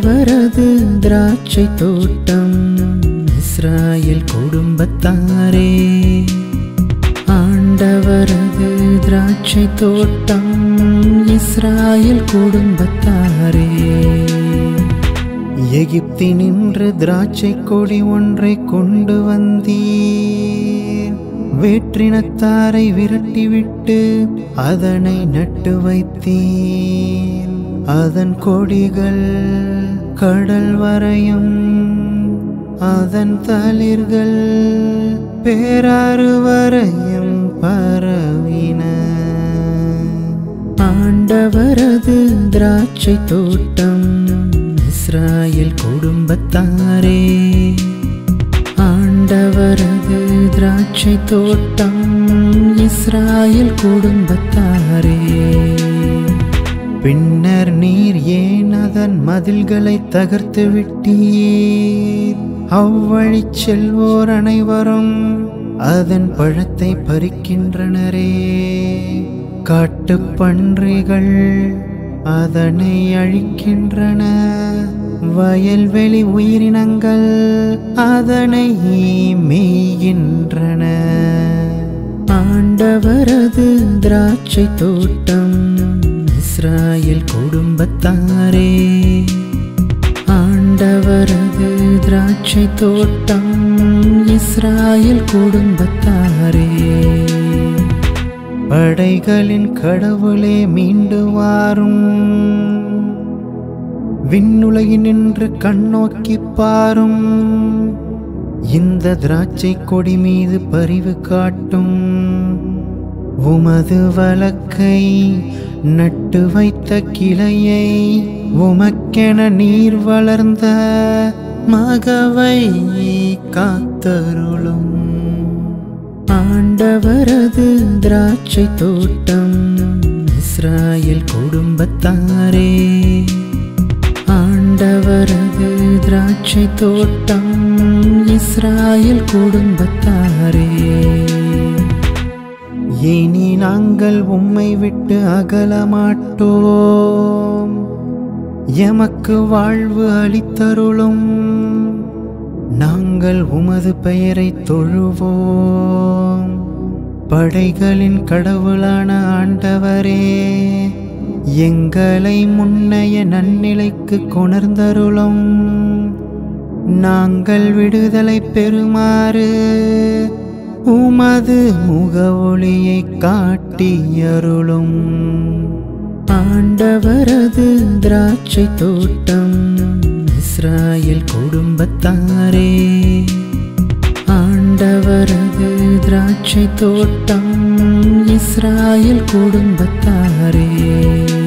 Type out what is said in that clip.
ஆண்டவரது திராட்சை தோட்டம் இஸ்ராயேல் குடும்பத்தாரே ஆண்டவரது திராட்சை தோட்டம் இஸ்ராயேல் குடும்பத்தாரே எகிப்தினின்று திராட்சை கொடி ஒன்றை கொண்டு வந்தீர் வேற்றினத்தாரை விரட்டிவிட்டு அதனை நட்டு வைத்தீர் அதன் கொடிகள் கடல் வரையும் அதன் தளிர்கள் பேராறு வரையும் பரவின ஆண்டவரது திராட்சை தோட்டம் இஸ்ராயேல் குடும்பத்தாரே ஆண்டவரது திராட்சை தோட்டம் இஸ்ராயேல் குடும்பத்தாரே பின்னர் நீர் ஏன் அதன் மதில்களை தகர்த்து விட்டீர் அவ்வழி செல்வோர் அனைவரும் அதன் பழத்தை பறிக்கின்றனரே காட்டுப் பன்றிகள் அதனை அழிக்கின்றன வயல்வெளி உயிரினங்கள் அதனை மேய்கின்றன ஆண்டவரது திராட்சை தோட்டம் இஸ்ராயேல் குடும்பத்தாரே ஆண்டவரது திராட்சை தோட்டம் இஸ்ராயேல் குடும்பத்தாரே படைகளின் கடவுளே மீண்டு வாரும் விண்ணுலகினின்று கண்ணோக்கி பாரும் இந்த திராட்சை கொடி மீது பரிவு காட்டும் உமது வழக்கை நட்டு வைத்த கிளையை உமக்கென நீர் வளர்ந்த மகவை காத்தருளும் ஆண்டவரது திராட்சை தோட்டம் இஸ்ராயேல் குடும்பத்தாரே ஆண்டவரது திராட்சை தோட்டம் இஸ்ராயேல் குடும்பத்தாரே இனி நாங்கள் உம்மை விட்டு அகல மாட்டோம் எமக்கு வாழ்வு அளித்தருளும் நாங்கள் உமது பெயரை தொழுவோம் படைகளின் கடவுளான ஆண்டவரே எங்களை முன்னைய நன்னிலைக்கு கொணர்ந்தருளும் நாங்கள் விடுதலை பெறுமாறு உமது முக ஒளியை காட்டியருளும் ஆண்டவரது திராட்சை தோட்டம் இஸ்ராயேல் குடும்பத்தாரே ஆண்டவரது திராட்சை தோட்டம் இஸ்ராயேல் குடும்பத்தாரே